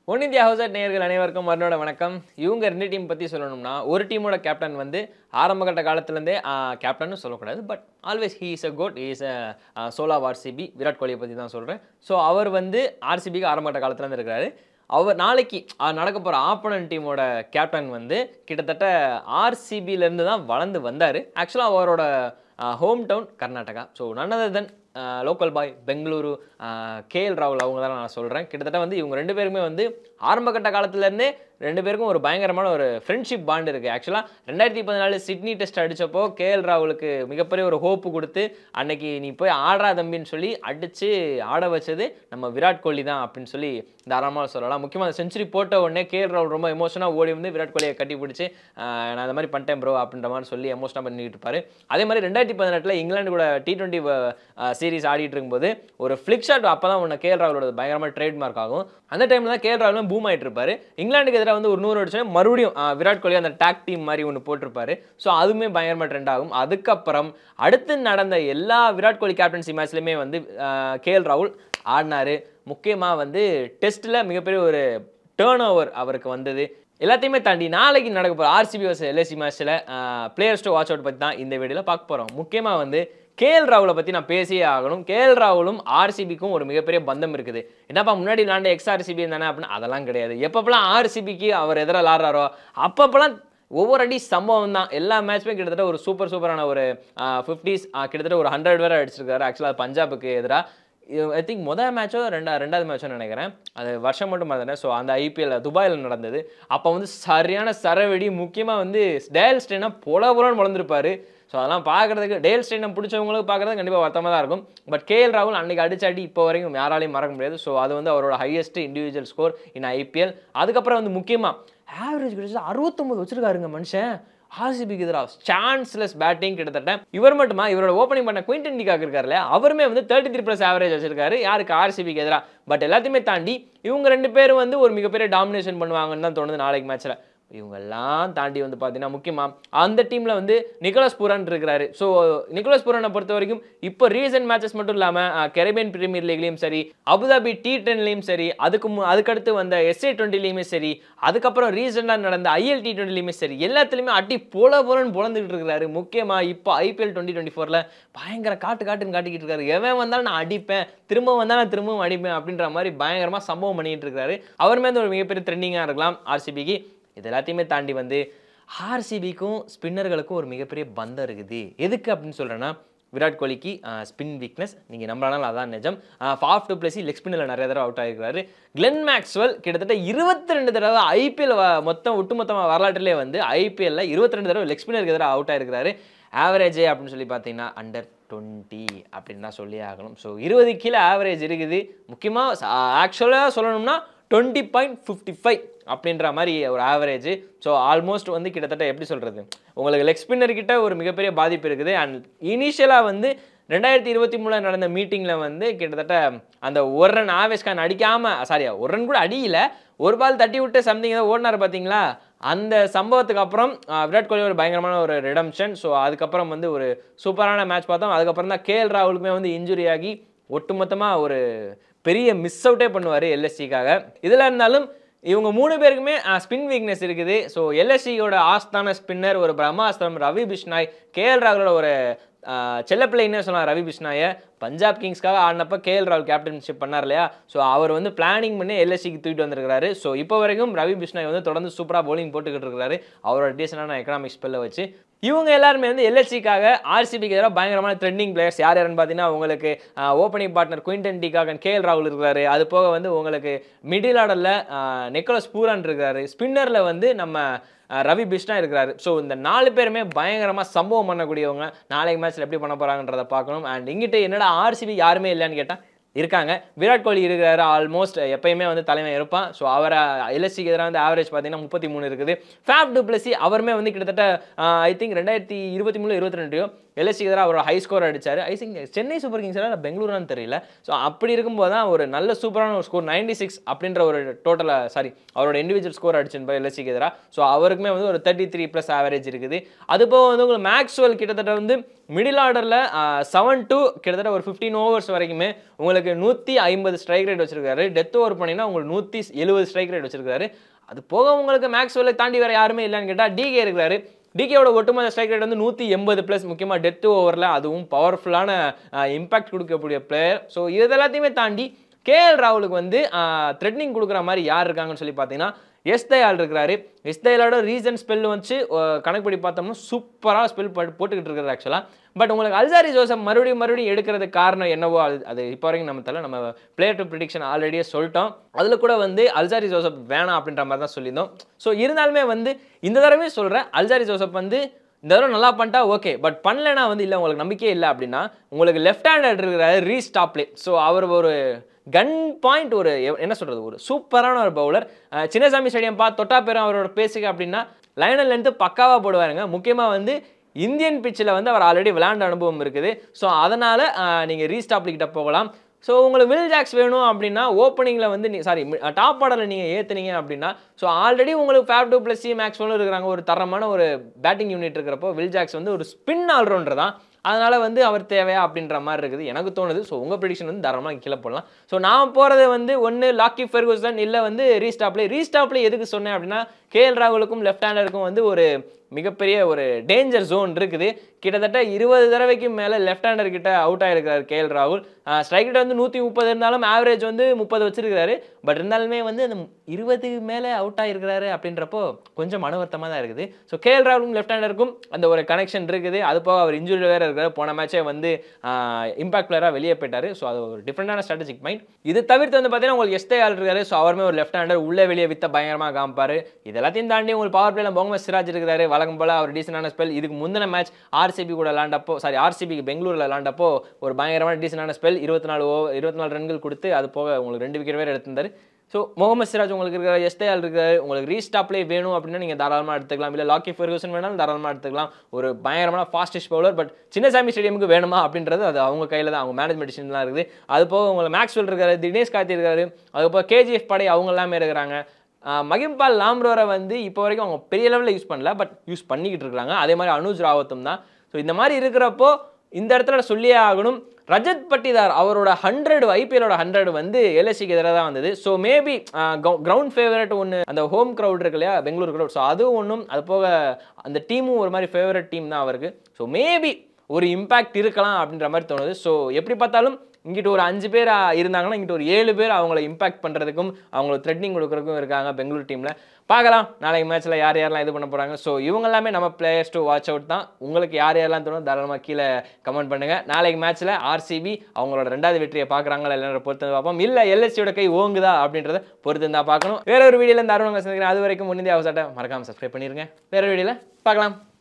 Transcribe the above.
one India house நேயர்கள் அனைவருக்கும் மறுநோட வணக்கம் இவங்க ரெண்டு டீம் பற்றி சொல்லணும்னா ஒரு டீமோட கேப்டன் வந்து ஆரம்ப கட்ட காலத்துலேருந்தே கேப்டன் சொல்லக்கூடாது but always he is a goat is a சோலா ஆர்சிபி விராட் கோலியை பற்றி தான் சொல்கிறேன் ஸோ அவர் வந்து ஆர்சிபிக்கு ஆரம்ப கட்ட காலத்துலேருந்து இருக்கிறாரு அவர் நாளைக்கு ஆ, நடக்க போகிற ஆப்போனன்ட் டீமோட கேப்டன் வந்து கிட்டத்தட்ட ஆர்சிபிலேருந்து தான் வளர்ந்து வந்தார் ஆக்சுவலாக அவரோட ஹோம் டவுன் கர்நாடகா ஸோ நன்னதர் then local boy Bengaluru KL ராகுல் அவங்க தான் நான் சொல்கிறேன் கிட்டத்தட்ட வந்து இவங்க ரெண்டு பேருமே வந்து ஆரம்ப கட்ட காலத்துலேருந்தே ரெண்டு பேருக்கும் ஒரு பயங்கரமான ஒரு ஃப்ரெண்ட்ஷிப் பாண்ட் இருக்குது ஆக்சுவலாக ரெண்டாயிரத்தி பதினாலு சிட்னி டெஸ்ட் அடித்தப்போ கேஎல் ராகுலுக்கு மிகப்பெரிய ஒரு ஹோப்பு கொடுத்து அன்னைக்கு நீ போய் ஆடுறா தம்பின்னு சொல்லி அடித்து ஆட வச்சது நம்ம விராட் கோலி தான் அப்படின்னு சொல்லி தாராளமாக சொல்லலாம் முக்கியமாக செஞ்சுரி போட்ட உடனே கேஎல் ராகுல் ரொம்ப எமோஷனாக ஓடி வந்து விராட் கோலியை கட்டி பிடிச்சி ஆஹ் நான் அந்த மாதிரி பண்ணிட்டேன் ப்ரோ அப்படின்ற மாதிரி சொல்லி எமோஷனாக பண்ணிட்டு இருப்பாரு அதே மாதிரி ரெண்டாயிரத்தி பதினெட்டில் இங்கிலாந்து கூட டி டுவெண்ட்டி சீரிஸ் ஆடிட்டு இருக்கும்போது ஒரு ஃப்ளிக் ஷாட் அப்போ தான் உன்னை கேஎல் ராகுலோட பயங்கரமாக ட்ரேட்மார்க் ஆகும் அந்த டைமில் தான் கேஎல் ராகுலும் பூம் ஆயிட்டு இருப்பாரு இங்கிலாந்துக்கு எதிராக வந்து ஒரு நூறு அடிச்சோடனே மறுபடியும் ஆஹ் விராட் கோலி அந்த டாக் டீம் மாதிரி ஒன்று போட்டிருப்பாரு ஸோ அதுவுமே பயங்கரமாக ட்ரெண்ட் ஆகும் அதுக்கப்புறம் அடுத்து நடந்த எல்லா விராட் கோலி கேப்டன்சி மேட்ச்லையுமே வந்து கேஎல் ராகுல் ஆடினாரு முக்கியமாக வந்து டெஸ்ட்டில் மிகப்பெரிய ஒரு டேர்ன் ஓவர் அவருக்கு வந்தது எல்லாத்தையுமே தாண்டி நாளைக்கு நடக்க போகிற ஆர்சிபி வர்ஸ் எல்எஸ்சி மேட்ச்சில் பிளேயர்ஸ் டு வாட்ச் அவுட் பற்றி தான் இந்த வீடியோவில் பார்க்க போகிறோம் முக்கியமாக வந்து கேஎல் ராகுலை பற்றி நான் பேசியே ஆகணும் கேஎல் ராகுலும் ஆர்சிபிக்கும் ஒரு மிகப்பெரிய பந்தம் இருக்குது என்னப்பா முன்னாடி விளாண்ட எக்ஸ் ஆர்சிபி தானே அப்படின்னு அதெல்லாம் கிடையாது எப்பப்பெல்லாம் ஆர்சிபிக்கு அவர் எதிராக விளாட்றாரோ அப்பப்பெல்லாம் ஒவ்வொரு அடி சம்பவம் தான் எல்லா மேட்ச்மே கிட்டத்தட்ட ஒரு சூப்பர் சூப்பரான ஒரு ஃபிஃப்டிஸ் கிட்டத்தட்ட ஒரு ஹண்ட்ரட் வேற அடிச்சிருக்காரு ஆக்சுவலாக பஞ்சாபுக்கு எதிராக ஐ திங்க் முதல் மேட்சோ ரெண்டா ரெண்டாவது மேட்சோ நினைக்கிறேன் அது வருஷம் மட்டும் மறந்துட்டேன் ஸோ அந்த ஐபிஎல் துபாயில் நடந்தது அப்போ வந்து சரியான சரவெடி முக்கியமாக வந்து டேல் ஸ்டேனா பொல பொலன்னு வளர்ந்துருப்பாரு ஸோ அதெல்லாம் பார்க்குறதுக்கு டேல் ஸ்டேனை பிடிச்சவங்களுக்கு பார்க்குறது கண்டிப்பாக வருத்தமாக தான் இருக்கும் பட் கேஎல் ராகுல் அன்றைக்கி அடிச்ச அடி இப்போ வரைக்கும் யாராலையும் மறக்க முடியாது ஸோ அது வந்து அவரோட highest individual score in IPL அதுக்கப்புறம் வந்து முக்கியமாக ஆவரேஜ் கிட்டத்தட்ட அறுபத்தொம்பது வச்சிருக்காருங்க மனுஷன் ஆர்சிபிக்கு எதிராக சான்ஸ்லெஸ் பேட்டிங் கிட்டத்தட்ட இவர் மட்டுமா இவரோட ஓப்பனிங் பண்ண குயின்டன் டிகாக் இருக்காருல்ல அவருமே வந்து தேர்ட்டி த்ரீ ப்ளஸ் ஆவரேஜ் வச்சிருக்காரு யாருக்கு ஆர்சிபிக்கு எதிராக பட் எல்லாத்தையுமே தாண்டி இவங்க ரெண்டு பேரும் வந்து ஒரு மிகப்பெரிய டாமினேஷன் பண்ணுவாங்கன்னு தான் தோணுது நாளைக்கு மேட்ச்சில் இவங்கெல்லாம் தாண்டி வந்து பார்த்தீங்கன்னா முக்கியமாக அந்த டீமில் வந்து நிக்கோலஸ் பூரன் இருக்கிறாரு ஸோ நிக்கோலஸ் பூரனை பொறுத்த வரைக்கும் இப்போ ரீசன்ட் மேட்சஸ் மட்டும் இல்லாமல் கெரேபியன் பிரீமியர் லீக்லையும் சரி அபுதாபி டி டென்லையும் சரி அதுக்கு மு அதுக்கடுத்து வந்த எஸ்ஏ டுவெண்ட்டிலையுமே சரி அதுக்கப்புறம் ரீசெண்டாக நடந்த ஐஎல் டி டுவெண்ட்டிலையுமே சரி எல்லாத்துலேயுமே அடி போல போலன்னு பொழந்துக்கிட்டு இருக்கிறாரு முக்கியமாக இப்போ ஐபிஎல் டுவெண்ட்டி டுவெண்ட்டி ஃபோரில் பயங்கர காட்டு காட்டுன்னு காட்டிக்கிட்டு இருக்காரு எவன் வந்தாலும் நான் அடிப்பேன் திரும்ப வந்தால் நான் திரும்பவும் அடிப்பேன் அப்படின்ற மாதிரி பயங்கரமாக சம்பவம் பண்ணிட்டு இருக்காரு அவர் மேலே ஒரு மிகப்பெரிய ட்ரெண்டிங்காக இருக்கலாம் ஆர்சிபிக்கு இது எல்லாத்தையுமே தாண்டி வந்து ஆர்சிபிக்கும் ஸ்பின்னர்களுக்கும் ஒரு மிகப்பெரிய பந்தம் இருக்குது எதுக்கு அப்படின்னு சொல்கிறேன்னா விராட் கோலிக்கு ஸ்பின் வீக்னஸ் நீங்கள் நம்பலாம் அதான் நிஜம் ஃபாஃப் டு பிளஸி லெக் ஸ்பின்னில் நிறைய தடவை அவுட் ஆகிருக்காரு கிளென் மேக்ஸ்வெல் கிட்டத்தட்ட இருபத்தி ரெண்டு தடவை ஐபிஎல் மொத்தம் ஒட்டுமொத்தமாக வரலாற்றிலே வந்து ஐபிஎல்ல இருபத்தி ரெண்டு தடவை லெக் ஸ்பின்னருக்கு எதிராக அவுட் ஆயிருக்காரு ஆவரேஜ் அப்படின்னு சொல்லி பார்த்தீங்கன்னா அண்டர் டுவெண்ட்டி அப்படின்னு தான் சொல்லி ஆகணும் ஸோ இருபது கீழே ஆவரேஜ் இருக்குது முக்கியமாக ஆக்சுவலாக சொல்லணும்னா டுவெண்ட்டி பாயிண்ட் ஃபிஃப்டி ஃபைவ் அப்படின்ற மாதிரி ஒரு ஆவரேஜ் ஸோ ஆல்மோஸ்ட் வந்து கிட்டத்தட்ட எப்படி சொல்கிறது உங்களுக்கு லெக் ஸ்பின்னர் கிட்ட ஒரு மிகப்பெரிய பாதிப்பு இருக்குது அண்ட் இனிஷியலாக வந்து ரெண்டாயிரத்தி இருபத்தி மூணில் நடந்த மீட்டிங்கில் வந்து கிட்டத்தட்ட அந்த ஒரு ரன் ஆவேஷ் கான் அடிக்காமல் சாரி ஒரு ரன் கூட அடியில ஒரு பால் தட்டி விட்டு சம்திங் ஏதோ ஓடினார் பார்த்தீங்களா அந்த சம்பவத்துக்கு அப்புறம் அஹ், விராட் கோலி ஒரு பயங்கரமான ஒரு ரிடம்ஷன் ஸோ அதுக்கப்புறம் வந்து ஒரு சூப்பரான மேட்ச் பார்த்தோம் அதுக்கப்புறம் தான் கேஎல் ராகுலுக்குமே வந்து இன்ஜுரி ஆகி ஒட்டுமொத்தமாக ஒரு பெரிய மிஸ் அவுட்டே பண்ணுவார் எல்எஸ்சிக்காக இதில் இருந்தாலும் இவங்க மூணு பேருக்குமே ஸ்பின் வீக்னஸ் இருக்குது ஸோ எல்எஸ்சியோட ஆஸ்தான ஸ்பின்னர் ஒரு பிரம்மாஸ்திரம் ரவி பிஷ்னாய் கேஎல் ராகுலோட ஒரு செல்லப்பிள்ளைன்னு சொல்லலாம் ரவி பிஷ்னாயை பஞ்சாப் கிங்ஸ்க்காக ஆடினப்ப கேஎல் ராகுல் கேப்டன்ஷிப் பண்ணார் இல்லையா ஸோ அவர் வந்து பிளானிங் பண்ணி எல்எஸ்சிக்கு தூக்கிட்டு வந்திருக்காரு ஸோ இப்போ வரைக்கும் ரவி பிஷ்னாய் வந்து தொடர்ந்து சூப்பராக bowling போட்டுக்கிட்டு இருக்காரு அவரோட டீசனான எக்கனாமிக் ஸ்பெல்லை வச்சு இவங்க எல்லாருமே வந்து எல்எஸ்சிக்காக ஆர்சிபிக்கு எதிராக பயங்கரமான ட்ரெண்டிங் பிளேயர்ஸ் யார் யாருன்னு பார்த்தீங்கன்னா உங்களுக்கு opening partner Quinton de Kock and KL ராகுல் இருக்கிறாரு அது போக வந்து உங்களுக்கு மிடில் ஆர்டரில் நிக்கோலஸ் பூரான் இருக்கிறாரு ஸ்பின்னரில் வந்து நம்ம அஹ், ரவி பிஷ்னா இருக்கிறாரு ஸோ இந்த நாலு பேருமே பயங்கரமாக சம்பவம் பண்ணக்கூடியவங்க நாளைக்கு மேட்ச்சில் எப்படி பண்ண போகிறாங்கன்றதை பார்க்கணும் அண்ட் இங்கிட்ட என்னடா ஆர்சிபி யாருமே இல்லைன்னு கேட்டால் இருக்காங்க விராட் கோலி இருக்கிறாரு ஆல்மோஸ்ட் எப்பயுமே வந்து தலைமை இருப்பான் ஸோ அவரை எல்எஸ்சிக்கு எதிராக வந்து ஆவரேஜ் பார்த்தீங்கன்னா முப்பத்தி மூணு இருக்குது ஃபேப் டு பிளஸி அவருமே வந்து கிட்டத்தட்ட ஐ திங்க் ரெண்டாயிரத்தி இருபத்தி மூணு இருபத்தி ரெண்டுலையோ எல்எஸ்சிக்கு எதிராக அவரோட ஹை ஸ்கோர் அடிச்சார் I think Chennai Super Kings இல்லை பெங்களூரான்னு தெரியல ஸோ அப்படி இருக்கும்போது தான் ஒரு நல்ல சூப்பரான ஒரு ஸ்கோர் நைன்டி சிக்ஸ் அப்படின்ற ஒரு டோட்டலாக சாரி அவரோட இண்டிவிஜுவல் ஸ்கோர் அடிச்சிருப்பார் எல்எஸ்சிக்கு எதிராக ஸோ அவருக்குமே வந்து ஒரு தேர்ட்டி த்ரீ ப்ளஸ் ஆவரேஜ் இருக்குது அது போக வந்து உங்களுக்கு மேக்ஸ்வெல் கிட்டத்தட்ட வந்து மிடில் ஆர்டரில் செவன் டு கிட்டத்தட்ட ஒரு ஃபிஃப்டீன் ஓவர்ஸ் வரைக்குமே உங்களுக்கு நூற்றி ஐம்பது ஸ்ட்ரைக் ரேட் வச்சிருக்காரு டெத் ஓவர் பண்ணிங்கன்னா உங்களுக்கு நூற்றி எழுபது ஸ்ட்ரைக் ரேட் வச்சிருக்காரு அது போக உங்களுக்கு மேக்ஸ்வெல்லை தாண்டி வேறு யாருமே இல்லைன்னு கேட்டால் டிகே இருக்கிறாரு டிகேவோட ஒட்டுமொத்த ஸ்ட்ரைக் ரேட் வந்து நூற்றி எண்பது ப்ளஸ் முக்கியமாக டெத் ஓவரில் அதுவும் பவர்ஃபுல்லான இம்பாக்ட் கொடுக்கக்கூடிய பிளேயர் ஸோ இது எல்லாத்தையுமே தாண்டி கேஎல் ராகுலுக்கு வந்து த்ரெட்னிங் கொடுக்குற மாதிரி யார் இருக்காங்கன்னு சொல்லி பார்த்தீங்கன்னா எஸ் தயால் இருக்கிறாரு எஸ் தயாலோட ரீசன் ஸ்பெல் வச்சு அஹ், கணக்கு படி பார்த்தோம்னா சூப்பராக ஸ்பெல் போட்டுக்கிட்டு இருக்காரு ஆக்சுவலாக பட் உங்களுக்கு அல்சாரி ஜோசப் மறுபடியும் மறுபடியும் எடுக்கிறதுக்கு காரணம் என்னவோ அது அது இப்போ வரைக்கும் நம்ம தெரியல நம்ம பிளேயர் டு ப்ரிடிக்ஷன் ஆல்ரெடியே சொல்லிட்டோம் அதில் கூட வந்து அல்சாரி ஜோசப் வேணாம் அப்படின்ற மாதிரி தான் சொல்லியிருந்தோம் ஸோ இருந்தாலுமே வந்து இந்த தடவை சொல்கிறேன் அல்சாரி ஜோசப் வந்து இந்த தடவை நல்லா பண்ணிட்டா ஓகே பட் பண்ணலைன்னா வந்து இல்லை உங்களுக்கு நம்பிக்கையே இல்லை அப்படின்னா உங்களுக்கு லெஃப்ட் ஹேண்டர் இருக்கிறாரு ரீஸ்டாப்லே ஸோ அவர் ஒரு கன் பாயிண்ட் ஒரு எ- என்ன சொல்கிறது ஒரு சூப்பரான ஒரு பவுலர் சின்னசாமி ஸ்டேடியம் பார்த்து தொட்டா பேரும் அவரோட பேசுக அப்படின்னா லைனல் லென்த்து பக்காவாக போடுவாருங்க முக்கியமாக வந்து இந்தியன் பிச்சில் வந்து அவர் ஆல்ரெடி விளையாண்ட அனுபவம் இருக்குது ஸோ அதனால் நீங்கள் ரீஸ்டாப்லிக்கிட்ட போகலாம் ஸோ உங்களுக்கு வில் ஜாக்ஸ் வேணும் அப்படின்னா ஓப்பனிங்கில் வந்து நீ சாரி டாப் ஆர்டரில் நீங்கள் ஏற்றுனீங்க அப்படின்னா ஸோ ஆல்ரெடி உங்களுக்கு ஃபேப் டூ ப்ளஸ் சி மேக்ஸ் இருக்கிறாங்க ஒரு தரமான ஒரு பேட்டிங் யூனிட் இருக்கிறப்போ வில் ஜாக்ஸ் வந்து ஒரு ஸ்பின் ஆல்ரவுண்டர் தான் அதனால் வந்து அவர் தேவையா அப்படின்ற மாதிரி இருக்குது எனக்கு தோணுது ஸோ உங்கள் ப்ரிடிக்ஷன் வந்து தாராளமாக கீழே போடலாம் ஸோ நான் போகிறது வந்து ஒன்று லாக்கி ஃபெர்கூசன் இல்லை வந்து ரீஸ்டாப்லே ரீஸ்டாப்லே எதுக்கு சொன்னேன் அப்படின்னா கேஎல் ராகுலுக்கும் லெஃப்ட் ஹேண்டருக்கும் வந்து ஒரு மிகப்பெரிய ஒரு டேஞ்சர் ஜோன் இருக்குது கிட்டத்தட்ட இருபது தடவைக்கு மேலே லெஃப்ட் ஹேண்டர் கிட்ட அவுட் ஆயிருக்காரு கேஎல் ராகுல் ஸ்ட்ரைக் ரேட் வந்து நூற்றி முப்பது இருந்தாலும் ஆவரேஜ் வந்து முப்பது வச்சிருக்காரு பட் இருந்தாலுமே வந்து அந்த இருபது மேலே அவுட் ஆயிருக்கிறாரு அப்படின்றப்போ கொஞ்சம் மன வருத்தமாக தான் இருக்குது ஸோ கேஎல் ராகுலும் லெஃப்ட் ஹேண்டருக்கும் அந்த ஒரு கனெக்ஷன் இருக்குது அது போக அவர் இன்ஜுரி வேறு இருக்காரு போன மேட்சே வந்து இம்பாக்ட் பிளேயராக வெளியே போயிட்டாரு ஸோ அது ஒரு டிஃப்ரெண்டான ஸ்ட்ராட்டஜிக் மைண்ட் இது தவிர்த்து வந்து பார்த்தீங்கன்னா உங்களுக்கு எஸ்தே ஆள் இருக்காரு ஸோ அவருமே ஒரு லெஃப்ட் ஹேண்டர் உள்ளே வெளியே வித்த பயங்கரமாக காமிப்பாரு இது எல்லாத்தையும் தாண்டி உங்களுக்கு பவர் பிளேல பொங்கம சிராஜ் இருக்கிறாரு வழக்கம் போல அவர் டீசனான ஸ்பெல் இதுக்கு முந்தின மேட்ச் ஆர்சிபி கூட விளாண்டப்போ சாரி ஆர்சிபிக்கு பெங்களூரில் விளாண்டப்போ ஒரு பயங்கரமான டீசனான ஸ்பெல் இருபத்தி நாலு ஓ இருபத்தி நாலு ரன்கள் கொடுத்து அது போக உங்களுக்கு ரெண்டு விக்கெட் வேறு எடுத்திருந்தாரு ஸோ முகமது சிராஜ் உங்களுக்கு இருக்கிற எஸ்தேஆல் இருக்காரு உங்களுக்கு ரீஸ்டாப்லே வேணும் அப்படின்னா நீங்கள் தாராளமாக எடுத்துக்கலாம் இல்லை லாக்கி ஃபெர்கூசன் வேணாலும் தாராளமாக எடுத்துக்கலாம் ஒரு பயங்கரமான ஃபாஸ்டஸ்ட் பவுலர் பட் சின்னசாமி ஸ்டேடியமுக்கு வேணுமா அப்படின்றது அது அவங்க கையில் தான் அவங்க மேனேஜ்மெண்ட் டிசிஷன்லாம் இருக்குது அது போக உங்களுக்கு மேக்ஸ்வெல் இருக்காரு தினேஷ் கார்த்தி இருக்காரு அது போக கேஜிஎஃப் படை அவங்க எல்லாமே இருக்கிறாங்க ஆஹ் மகிம்பால் லாம்ரோரை வந்து இப்போ வரைக்கும் அவங்க பெரிய லெவலில் யூஸ் பண்ணல பட் யூஸ் பண்ணிக்கிட்டு இருக்காங்க அதே மாதிரி அனுஜ் ராவத்தும் தான் ஸோ இந்த மாதிரி இருக்கிறப்போ இந்த இடத்துல சொல்லியே ஆகணும் ரஜத் பட்டிதார் அவரோட ஹண்ட்ரட் ஐபிஎலோட ஹண்ட்ரட் வந்து எல்எஸ்சிக்கு எதிராக தான் வந்தது ஸோ மேபி கிரவுண்ட் ஃபேவரட் ஒன்று அந்த ஹோம் க்ரௌட் இருக்கு இல்லையா பெங்களூர் க்ரௌட் ஸோ அதுவும் ஒன்றும் அது போக அந்த டீமும் ஒரு மாதிரி ஃபேவரட் டீம் தான் அவருக்கு ஸோ மேபி ஒரு இம்பாக்ட் இருக்கலாம் அப்படின்ற மாதிரி தோணுது ஸோ எப்படி பார்த்தாலும் இங்கிட்ட ஒரு அஞ்சு பேர் ஆ, இருந்தாங்கன்னா இங்கிட்ட ஒரு ஏழு பேர் அவங்கள இம்பாக்ட் பண்ணுறதுக்கும் அவங்கள த்ரெட்னிங் கொடுக்குறதுக்கும் இருக்காங்க பெங்களூர் டீமில் பார்க்கலாம் நாளைக்கு மேட்ச்சில் யார் யாரெல்லாம் இது பண்ண போகிறாங்க ஸோ இவங்க எல்லாமே நம்ம பிளேயர்ஸ் டு வாட்ச் அவுட் தான் உங்களுக்கு யார் யாரெல்லாம் தோணும் தாராளமாக கீழே கமெண்ட் பண்ணுங்கள் நாளைக்கு மேட்ச்சில் ஆர்சிபி அவங்களோட ரெண்டாவது வெற்றியை பார்க்குறாங்களா இல்லைன்ற பொறுத்து வந்து பார்ப்போம் இல்லை எல்எஸ்சியோட கை ஓங்குதா அப்படின்றத பொறுத்து இருந்தால் பார்க்கணும் வேற ஒரு வீடியோவில் இந்த அருண் சந்திக்கிறேன் அது வரைக்கும் முன்னிந்திய அவசாட்டை மறக்காமல் சப்ஸ்கிரைப் பண்ணிருங்க வேற வீடியோவில் பார்க்கலாம்